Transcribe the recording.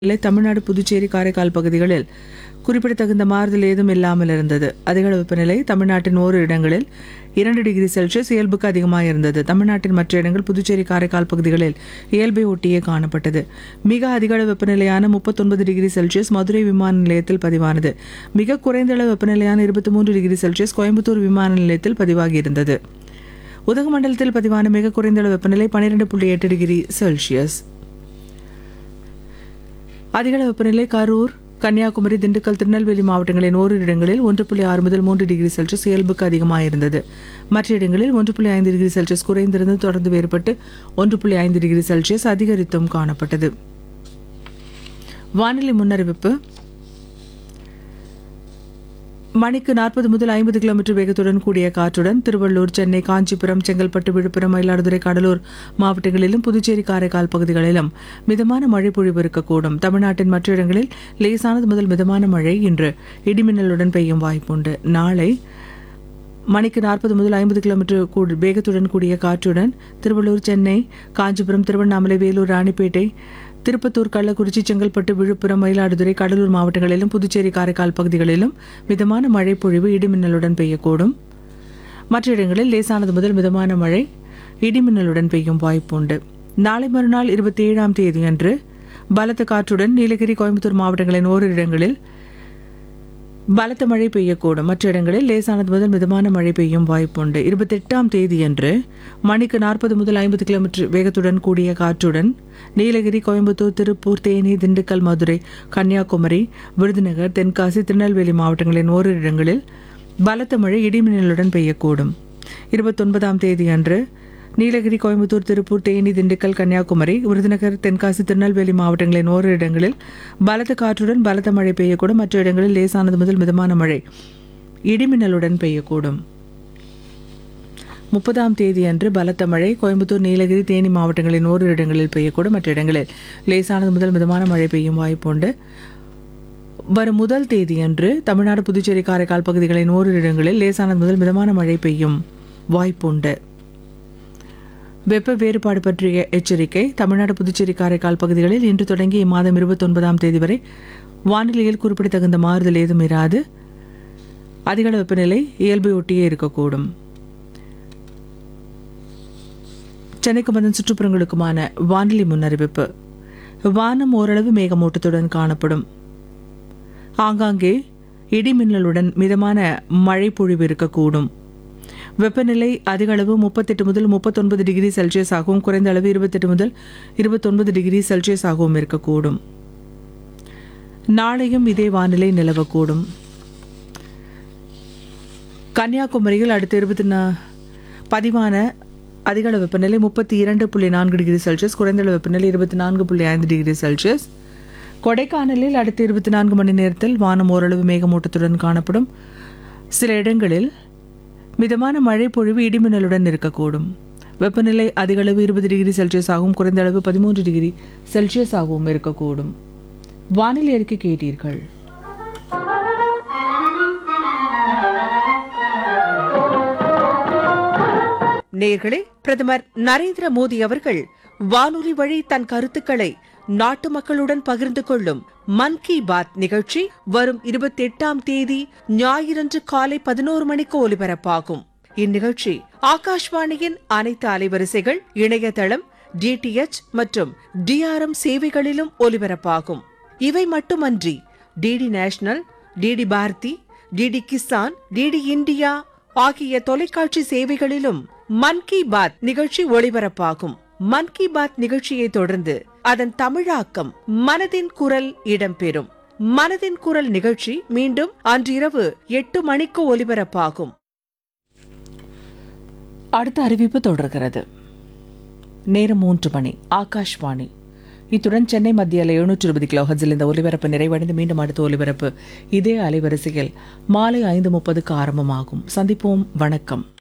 இல்லை தமிழ்நாடு புதுச்சேரி காரைக்கால் பகுதிகளில் குறிப்பிடத்தகுந்த மாறுதல் ஏதும் இல்லாமல் இருந்தது அதிக அளவு வெப்பநிலை தமிழ்நாட்டின் ஓரு இடங்களில் இரண்டு டிகிரி செல்சியஸ் இயல்புக்கு அதிகமாக இருந்தது தமிழ்நாட்டின் மற்ற இடங்கள் புதுச்சேரி காரைக்கால் பகுதிகளில் இயல்பை ஒட்டியே காணப்பட்டது மிக அதிக அளவு வெப்பநிலையான முப்பத்தொன்பது டிகிரி செல்சியஸ் மதுரை விமான நிலையத்தில் பதிவானது மிக குறைந்த அளவு வெப்பநிலையான இருபத்தி மூன்று டிகிரி செல்சியஸ் கோயம்புத்தூர் விமான நிலையத்தில் பதிவாகி இருந்தது உதகமண்டலத்தில் பதிவான மிக குறைந்த அளவு வெப்பநிலை பன்னிரெண்டு புள்ளி எட்டு டிகிரி செல்சியஸ் அதிகளவு வெப்பநிலை கரூர் கன்னியாகுமரி திண்டுக்கல் திருநெல்வேலி மாவட்டங்களின் ஓரிரு இடங்களில் ஒன்று புள்ளி ஆறு முதல் மூன்று டிகிரி செல்சியஸ் இயல்புக்கு அதிகமாக இருந்தது மற்ற இடங்களில் ஒன்று புள்ளி ஐந்து டிகிரி செல்சியஸ் குறைந்திருந்து தொடர்ந்து வேறுபட்டு ஒன்று புள்ளி ஐந்து டிகிரி செல்சியஸ் அதிகரித்தும் காணப்பட்டது வானிலை முன்னறிவிப்பு மணிக்கு நாற்பது முதல் ஐம்பது கிலோமீட்டர் வேகத்துடன் கூடிய காற்றுடன் திருவள்ளூர் சென்னை காஞ்சிபுரம் செங்கல்பட்டு விழுப்புரம் மயிலாடுதுறை கடலூர் மாவட்டங்களிலும் புதுச்சேரி காரைக்கால் பகுதிகளிலும் மிதமான மழை பொழிவு இருக்கக்கூடும் தமிழ்நாட்டின் மற்ற இடங்களில் லேசானது முதல் மிதமான மழை இன்று இடிமின்னலுடன் பெய்யும் வாய்ப்புண்டு நாளை மணிக்கு நாற்பது முதல் ஐம்பது கிலோமீட்டர் கூ- வேகத்துடன் கூடிய காற்றுடன் திருவள்ளூர் சென்னை காஞ்சிபுரம் திருவண்ணாமலை வேலூர் ராணிப்பேட்டை திருப்பத்தூர் கள்ளக்குறிச்சி செங்கல்பட்டு விழுப்புரம் மயிலாடுதுறை கடலூர் மாவட்டங்களிலும் புதுச்சேரி காரைக்கால் பகுதிகளிலும் மிதமான மழை பொழிவு இடிமின்னலுடன் பெய்யக்கூடும் மற்ற இடங்களில் லேசானது முதல் மிதமான மழை இடிமின்னலுடன் பெய்யும் வாய்ப்புண்டு நாளை மறுநாள் இருபத்தி ஏழாம் தேதியன்று பலத்த காற்றுடன் நீலகிரி கோயம்புத்தூர் மாவட்டங்களின் ஓரிரு இடங்களில் பலத்த மழை பெய்யக்கூடும் மற்ற இடங்களில் லேசானது முதல் மிதமான மழை பெய்யும் வாய்ப்புண்டு இருபத்தெட்டாம் தேதியன்று மணிக்கு நாற்பது முதல் ஐம்பது கிலோமீட்டர் வேகத்துடன் கூடிய காற்றுடன் நீலகிரி கோயம்புத்தூர் திருப்பூர் தேனி திண்டுக்கல் மதுரை கன்னியாகுமரி விருதுநகர் தென்காசி திருநெல்வேலி மாவட்டங்களின் ஓரிரு இடங்களில் பலத்த மழை இடிமின்னலுடன் பெய்யக்கூடும் இருபத்தொன்பதாம் தேதியன்று நீலகிரி கோயம்புத்தூர் திருப்பூர் தேனி திண்டுக்கல் கன்னியாகுமரி விருதுநகர் தென்காசி திருநெல்வேலி மாவட்டங்களின் ஓரிரு இடங்களில் பலத்த காற்றுடன் பலத்த மழை பெய்யக்கூடும் மற்ற இடங்களில் லேசானது முதல் மிதமான மழை இடிமின்னலுடன் பெய்யக்கூடும் முப்பதாம் தேதி அன்று பலத்த மழை கோயம்புத்தூர் நீலகிரி தேனி மாவட்டங்களின் ஓரிரு இடங்களில் பெய்யக்கூடும் மற்ற இடங்களில் லேசானது முதல் மிதமான மழை பெய்யும் வாய்ப்புண்டு வரும் முதல் தேதியன்று தமிழ்நாடு புதுச்சேரி காரைக்கால் பகுதிகளின் ஓரிரு இடங்களில் லேசானது முதல் மிதமான மழை பெய்யும் வாய்ப்புண்டு வெப்ப வேறுபாடு பற்றிய எச்சரிக்கை தமிழ்நாடு புதுச்சேரி காரைக்கால் பகுதிகளில் இன்று தொடங்கி இம்மாதம் இருபத்தொன்பதாம் தேதி வரை வானிலையில் குறிப்பிடத்தகுந்த மாறுதல் ஏதும் இராது அதிகள வெப்பநிலை இயல்பை ஒட்டியே இருக்கக்கூடும் சென்னைக்கு வந்த சுற்றுப்புறங்களுக்குமான வானிலை முன்னறிவிப்பு வானம் ஓரளவு மேகமூட்டத்துடன் காணப்படும் ஆங்காங்கே இடிமின்னலுடன் மிதமான மழை பொழிவு இருக்கக்கூடும் வெப்பநிலை அதிக அளவு முப்பத்தெட்டு முதல் முப்பத்தொன்பது டிகிரி செல்சியஸ் ஆகவும் குறைந்த அளவு இருபத்தெட்டு முதல் இருபத்தொன்பது டிகிரி செல்சியஸ் ஆகவும் இருக்கக்கூடும் நாளையும் இதே வானிலை நிலவக்கூடும் கன்னியாகுமரியில் அடுத்த இருபத்தி நா பதிவான அதிகள வெப்பநிலை முப்பத்தி இரண்டு புள்ளி நான்கு டிகிரி செல்சியஸ் குறைந்த அளவு வெப்பநிலை இருபத்தி நான்கு புள்ளி ஐந்து டிகிரி செல்சியஸ் கொடைக்கானலில் அடுத்த இருபத்தி நான்கு மணி நேரத்தில் வானம் ஓரளவு மேகமூட்டத்துடன் காணப்படும் சில இடங்களில் மிதமான மழை பொழிவு இடிமின்னலுடன் இருக்கக்கூடும் வெப்பநிலை அதிக அளவு இருபது டிகிரி செல்சியஸ் ஆகவும் குறைந்த அளவு பதிமூன்று டிகிரி செல்சியஸ் ஆகவும் இருக்கக்கூடும் வானிலை அறிக்கை கேட்டீர்கள் நேர்களே பிரதமர் நரேந்திர மோடி அவர்கள் வானொலி வழி தன் கருத்துக்களை நாட்டு மக்களுடன் பகிர்ந்து கொள்ளும் மன் கி பாத் நிகழ்ச்சி வரும் இருபத்தி எட்டாம் தேதி ஞாயிறன்று காலை பதினோரு மணிக்கு ஒலிபரப்பாகும் இந்நிகழ்ச்சி ஆகாஷ்வாணியின் அனைத்து அலைவரிசைகள் இணையதளம் டிடிஎச் மற்றும் டிஆர்எம் சேவைகளிலும் ஒலிபரப்பாகும் இவை மட்டுமன்றி DD national DD Bharati DD Kisan DD India ஆகிய தொலைக்காட்சி சேவைகளிலும் மன் கி பாத் நிகழ்ச்சி ஒளிபரப்பாகும் மன் கி பாத் நிகழ்ச்சியை தொடர்ந்து அதன் தமிழாக்கம் மனதின் குரல் இடம்பெறும் மனதின் குரல் நிகழ்ச்சி மீண்டும் அன்றிரவு எட்டு மணிக்கு ஒலிபரப்பாகும் அடுத்த அறிவிப்பு தொடர்கிறது நேரம் மூன்று மணி ஆகாஷ்வாணி இத்துடன் சென்னை மத்திய அலை எழுநூற்று இருபது கிலோ ஹர்ட்ஸில் இந்த ஒலிபரப்பு நிறைவடைந்து மீண்டும் அடுத்த ஒலிபரப்பு இதே அலைவரிசையில் மாலை ஐந்து முப்பதுக்கு ஆரம்பமாகும் சந்திப்போம் வணக்கம்